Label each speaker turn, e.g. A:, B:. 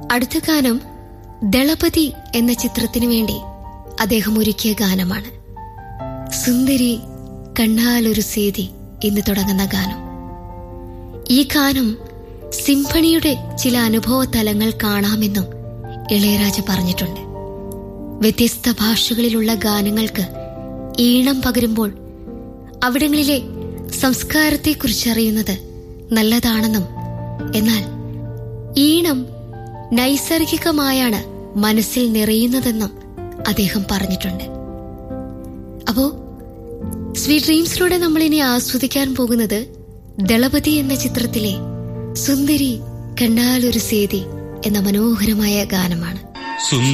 A: അടുത്ത ഗാനം ദളപതി എന്ന ചിത്രത്തിനു വേണ്ടി അദ്ദേഹം ഒരുക്കിയ ഗാനമാണ് സുന്ദരി കണ്ണാലൊരു സേതി എന്ന് തുടങ്ങുന്ന ഗാനം ഈ ഗാനം സിംഫണിയുടെ ചില അനുഭവ തലങ്ങൾ കാണാമെന്നും ഇളയരാജ പറഞ്ഞിട്ടുണ്ട് വ്യത്യസ്ത ഭാഷകളിലുള്ള ഗാനങ്ങൾക്ക് ഈണം പകരുമ്പോൾ അവിടങ്ങളിലെ സംസ്കാരത്തെക്കുറിച്ചറിയുന്നത് നല്ലതാണെന്നും എന്നാൽ ഈണം നൈസർഗികമായാണ് മനസ്സിൽ നിറയുന്നതെന്നും അദ്ദേഹം പറഞ്ഞിട്ടുണ്ട് അപ്പോ സ്വീറ്റ് ഡ്രീംസിലൂടെ നമ്മൾ ഇനി ആസ്വദിക്കാൻ പോകുന്നത് ദളപതി എന്ന ചിത്രത്തിലെ സുന്ദരി കണ്ടാലൊരു സേതി എന്ന മനോഹരമായ ഗാനമാണ്
B: സുന്ദരി